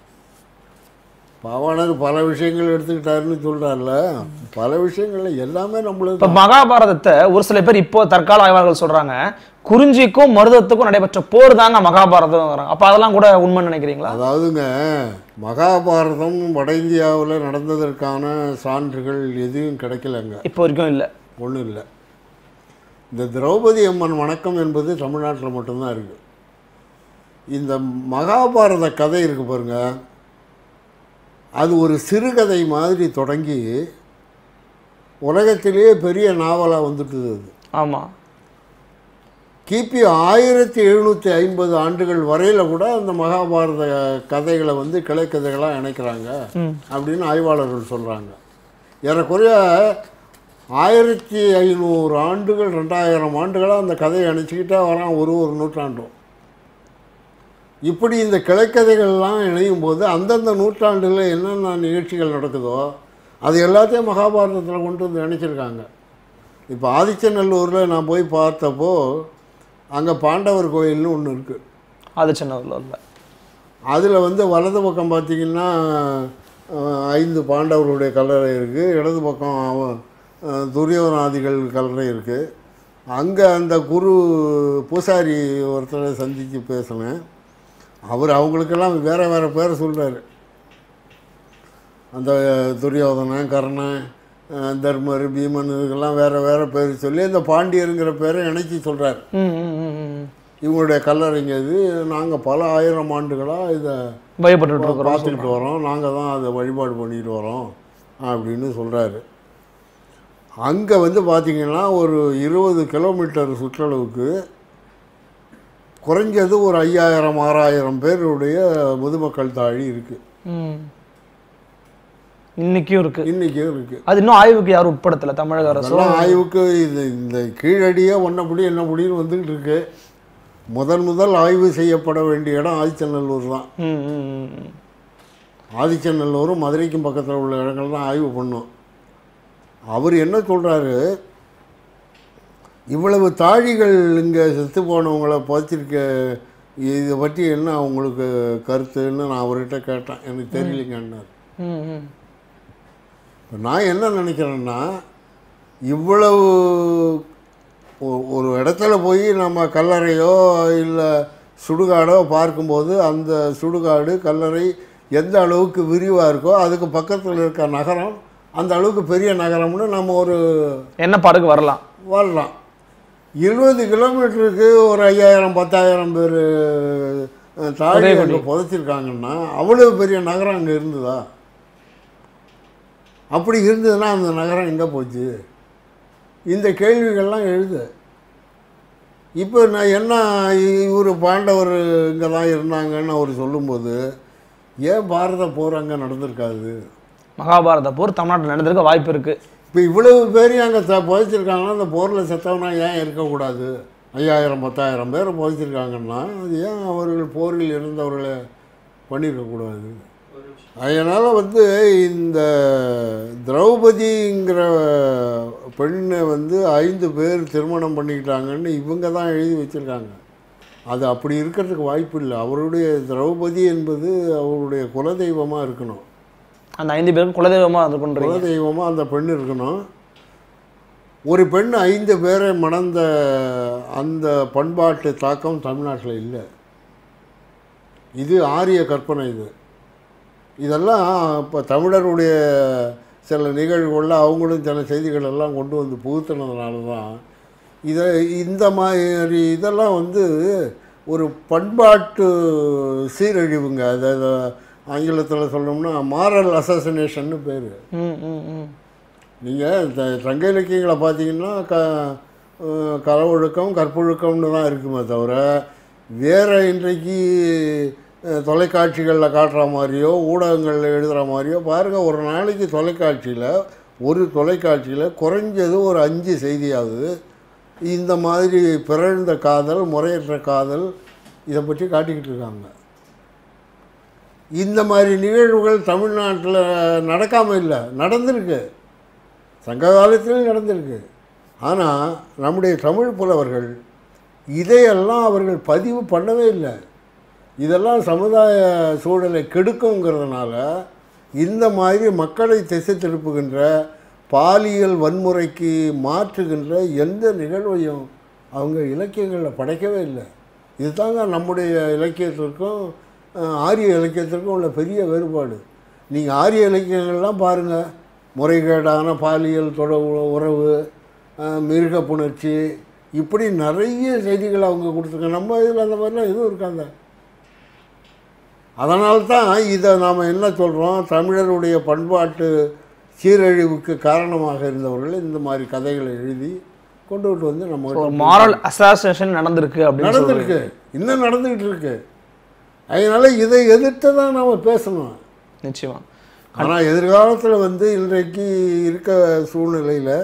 பவனர் பல விஷயங்கள் எடுத்துக்கிட்டாருன்னு சொல்கிறார்ல பல விஷயங்கள்ல எல்லாமே நம்மளது இப்ப தான் மகாபாரதத்தை ஒரு சில பேர் இப்போ தற்கால ஆய்வாளர்கள் சொல்றாங்க குறிஞ்சிக்கும் மருதத்துக்கும் நடைபெற்ற போர் தாங்க மகாபாரதம் அப்ப அதெல்லாம் கூட உண்மைன்னு நினைக்கிறீங்களா அதாவதுங்க மகாபாரதம் வட இந்தியாவில் நடந்ததற்கான சான்றுகள் எதுவும் கிடைக்கலங்க இப்போ வரைக்கும் இல்ல ஒன்றும் இல்லை இந்த திரௌபதி அம்மன் வணக்கம் என்பது தமிழ்நாட்டில் மட்டும்தான் இருக்குது இந்த மகாபாரத கதை இருக்கு பாருங்க அது ஒரு சிறுகதை மாதிரி தொடங்கி உலகத்திலேயே பெரிய நாவலாக வந்துட்டுது அது ஆமா கிபி ஆயிரத்தி எழுநூற்றி ஐம்பது ஆண்டுகள் வரையில் கூட அந்த மகாபாரத கதைகளை வந்து கிளைக்கதைகளாக இணைக்கிறாங்க ம். அப்படின்னு ஆய்வாளர்கள் சொல்கிறாங்க ஏறக்குறைய ஆயிரத்தி ஐநூறு ஆண்டுகள் ரெண்டாயிரம் ஆண்டுகளாக அந்த கதையை இணைச்சிக்கிட்டே வரான் ஒரு ஒரு நூற்றாண்டும் இப்படி இந்த கிளைக்கதைகள்லாம் இணையும் போது அந்தந்த நூற்றாண்டில் என்னென்ன நிகழ்ச்சிகள் நடக்குதோ அது எல்லாத்தையும் மகாபாரதத்தில் கொண்டு வந்து இணைச்சிருக்காங்க இப்போ ஆதிச்சநல்லூரில் நான் போய் பார்த்தப்போ அங்கே பாண்டவர் கோயில்னு ஒன்று இருக்குது அது சின்ன இல்ல அதில் வந்து வலது பக்கம் பார்த்தீங்கன்னா அஹ், ஐந்து பாண்டவர்களுடைய கல்லறை இருக்குது இடது பக்கம் அவ- அஹ், துரியோதனாதிகள் கல்லறை இருக்குது அங்கே அந்த குரு பூசாரி ஒருத்தரை சந்தித்து பேசினேன் அவர் அவங்களுக்கெல்லாம் வேறு வேறு பேரை சொல்கிறாரு அந்த துரியோதனன் கர்ணன் அஹ், தர்மர் பீமன் இதுக்கெல்லாம் வேறு வேறு பேர் சொல்லி அந்த பாண்டியருங்கிற பேரை இணைச்சி சொல்கிறார் ம் ம், ம், ம். இவங்களுடைய கல்லறைங்க இது நாங்கள் பல ஆயிரம் ஆண்டுகளாக இதை பயப்பட்டுட்டு இருக்கிறோம் பார்த்துக்கிட்டு வரோம் நாங்கள் தான் அதை வழிபாடு பண்ணிட்டு வரோம் அப்படின்னு சொல்கிறாரு அங்கே வந்து பார்த்தீங்கன்னா ஒரு இருபது கிலோமீட்டர் சுற்றளவுக்கு குறைஞ்சது ஒரு ஐயாயிரம் ஆறாயிரம் பேருடைய முதுமக்கள் தாழி இருக்குது ம். இன்னைக்கும் இருக்கு இன்றைக்கும் இருக்குது அது இன்னும் ஆய்வுக்கு யாரும் உட்படுத்தல தமிழக அரசோ அதெல்லாம் ஆய்வுக்கு இது இந்த கீழடியே ஒன்னபடி என்னபடின்னு வந்துக்கிட்டு இருக்கு முதன் முதல் ஆய்வு செய்யப்பட வேண்டிய இடம் ஆதிச்சநல்லூர் தான் ம், ம், ம், ம். ஆதிச்சநல்லூரும் மதுரைக்கும் பக்கத்தில் உள்ள இடங்கள் தான் ஆய்வு பண்ணோம் அவர் என்ன சொல்கிறாரு இவ்வளவு தாழிகள் இங்கே செத்து போனவங்கள புதைச்சிருக்க இதை பற்றி என்ன அவங்களுக்கு கருத்துன்னு நான் அவர்கிட்ட கேட்டேன் எனக்கு தெரியலைங்கன்னார் ம், ம். இப்ப நான் என்ன நினைக்கிறேன்னா இவ்வளவு ஒ- ஒரு இடத்துல போய் நம்ம கல்லறையோ இல்லை சுடுகாடோ பார்க்கும்போது அந்த சுடுகாடு கல்லறை எந்த அளவுக்கு விரிவாக இருக்கோ அதுக்கு பக்கத்தில் இருக்க நகரம் அந்த அளவுக்கு பெரிய நகரம்னு நம்ம ஒரு என்ன பாருக்கு வரலாம் வரலாம் இருபது கிலோமீட்டருக்கு ஒரு ஐயாயிரம் பத்தாயிரம் பேர் தாழி ஒரே அங்கே புதைச்சிருக்காங்கன்னா அவ்வளவு பெரிய நகரம் அங்கே இருந்ததா அப்படி இருந்ததுன்னா அந்த நகரம் எங்கே போச்சு இந்த கேள்விகள்லாம் எழுது இப்போ நான் என்ன இவர் பாண்டவர் இங்கே தான் இருந்தாங்கன்னு அவர் சொல்லும்போது ஏன் பாரத போர் அங்கே நடந்திருக்காது மகாபாரத போர் தமிழ்நாட்டில் நடந்திருக்க வாய்ப்பு இருக்கு இப்போ இவ்வளவு பேரையும் அங்கே த புதைச்சிருக்காங்கன்னா அந்த போரில் செத்தவனா ஏன் இருக்கக்கூடாது ஐயாயிரம் பத்தாயிரம் பேரை புதைச்சிருக்காங்கன்னா அது ஏன் அவர்கள் போரில் இருந்தவர்களை பண்ணியிருக்கக்கூடாது அதனால் வந்து இந்த திரௌபதிங்கிற பெண்ணை வந்து ஐந்து பேர் திருமணம் பண்ணிக்கிட்டாங்கன்னு இவங்க தான் எழுதி வச்சுருக்காங்க அது அப்படி இருக்கிறதுக்கு வாய்ப்பு இல்லை அவருடைய திரௌபதி என்பது அவருடைய குலதெய்வமாக இருக்கணும் அந்த ஐந்து பேருக்கு குலதெய்வமா அது பண்றீங்க குலதெய்வமாக அந்த பெண் இருக்கணும் ஒரு பெண் ஐந்து பேரை மணந்த அந்த பண்பாட்டு தாக்கம் தமிழ்நாட்டில் இல்லை இது ஆரிய கற்பனை இது இதெல்லாம் இப்போ தமிழருடைய சில நிகழ்வுகளில் அவங்களும் சில செய்திகள் எல்லாம் கொண்டு வந்து புகுத்துனதுனால தான் இதை இந்த மாதிரி இதெல்லாம் வந்து ஒரு பண்பாட்டு சீரழிவுங்க அதாவது ஆங்கிலத்தில் சொல்லணும்னா மாரல் அசசினேஷன்னு பேர் ம் ம் ம் நீங்கள் இந்த சங்க இலக்கியங்களை பார்த்தீங்கன்னா க அஹ் களவொழுக்கம் கற்பொழுக்கம்னு தான் இருக்குமே தவிர வேறு இன்றைக்கு அஹ், தொலைக்காட்சிகளில் காட்டுற மாதிரியோ ஊடகங்களில் எழுதுகிற மாதிரியோ பாருங்கள் ஒரு நாளைக்கு தொலைக்காட்சியில் ஒரு தொலைக்காட்சியில் குறைஞ்சது ஒரு அஞ்சு செய்தியாவது இந்த மாதிரி பிறழ்ந்த காதல் முறையற்ற காதல் இதை பற்றி காட்டிக்கிட்டு இருக்காங்க இந்த மாதிரி நிகழ்வுகள் தமிழ்நாட்டில் நடக்காமல் இல்லை நடந்திருக்கு சங்க காலத்திலும் நடந்திருக்கு ஆனால் நம்முடைய தமிழ் புலவர்கள் இதையெல்லாம் அவர்கள் பதிவு பண்ணவே இல்லை இதெல்லாம் சமுதாய சூழலை கெடுக்குங்கிறதுனால இந்த மாதிரி மக்களை திசை திருப்புகின்ற பாலியல் வன்முறைக்கு மாற்றுகின்ற எந்த நிகழ்வையும் அவங்க இலக்கியங்களில் படைக்கவே இல்லை இதுதாங்க நம்முடைய இலக்கியத்திற்கும் அஹ், ஆரிய இலக்கியத்திற்கும் உள்ள பெரிய வேறுபாடு நீங்கள் ஆரிய இலக்கியங்கள்லாம் பாருங்கள் முறைகேடான பாலியல் தொடர்பு உறவு அஹ், மிருக புணர்ச்சி இப்படி நிறைய செய்திகள் அவங்க கொடுத்துருக்காங்க நம்ம இதில் அந்த மாதிரிலாம் எதுவும் இருக்காங்க அதனால்தான் இதை நாம் என்ன சொல்கிறோம் தமிழருடைய பண்பாட்டு சீரழிவுக்கு காரணமாக இருந்தவர்கள் இந்த மாதிரி கதைகளை எழுதி கொண்டுகிட்டு வந்து நம்ம ஒரு மாரல் அசாசினேஷன் நடந்திருக்கு அப்படின்னு சொல்றீங்க. நடந்திருக்கு இன்னும் நடந்துக்கிட்டு இருக்கு அதனால இதை எதிர்த்து தான் நாம் பேசணும் நிச்சயமா ஆனால் எதிர்காலத்தில் வந்து இன்றைக்கு இருக்க சூழ்நிலையில்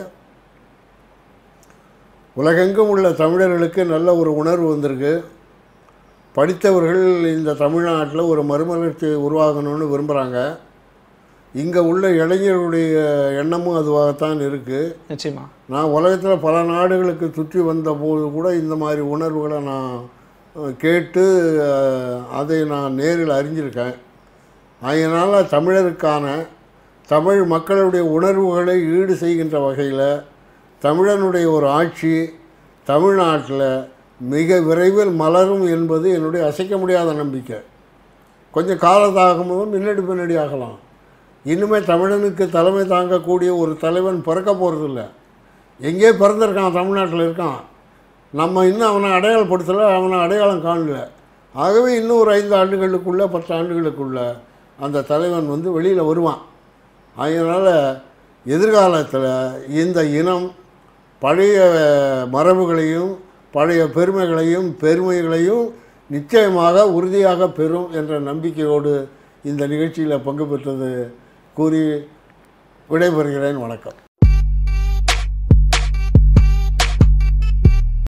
உலகெங்கும் உள்ள தமிழர்களுக்கு நல்ல ஒரு உணர்வு வந்திருக்கு படித்தவர்கள் இந்த தமிழ்நாட்டில் ஒரு மறுமலர்ச்சி உருவாகணும்னு விரும்புகிறாங்க இங்கே உள்ள இளைஞர்களுடைய எண்ணமும் அதுவாகத்தான் இருக்குது நிச்சயமா நான் உலகத்தில் பல நாடுகளுக்கு சுற்றி வந்த போது கூட இந்த மாதிரி உணர்வுகளை நான் அஹ், கேட்டு அஹ், அதை நான் நேரில் அறிஞ்சிருக்கேன் அதனால் தமிழருக்கான தமிழ் மக்களுடைய உணர்வுகளை ஈடு செய்கின்ற வகையில் தமிழனுடைய ஒரு ஆட்சி தமிழ்நாட்டில் மிக விரைவில் மலரும் என்பது என்னுடைய அசைக்க முடியாத நம்பிக்கை கொஞ்சம் காலத்தாகும்போதும் முன்னாடி பின்னாடி ஆகலாம் இனிமே தமிழனுக்கு தலைமை தாங்கக்கூடிய ஒரு தலைவன் பிறக்க போகிறதில்ல எங்கேயோ பிறந்திருக்கான் தமிழ்நாட்டில் இருக்கான் நம்ம இன்னும் அவனை அடையாளப்படுத்தலை அவனை அடையாளம் காணல ஆகவே இன்னும் ஒரு ஐந்து ஆண்டுகளுக்குள்ளே பத்து ஆண்டுகளுக்குள்ள அந்த தலைவன் வந்து வெளியில் வருவான் அதனால் எதிர்காலத்தில் இந்த இனம் பழைய மரபுகளையும் பழைய பெருமைகளையும் பெருமைகளையும் நிச்சயமாக உறுதியாக பெறும் என்ற நம்பிக்கையோடு இந்த நிகழ்ச்சியில் பங்கு பெற்றது கூறி விடைபெறுகிறேன் வணக்கம்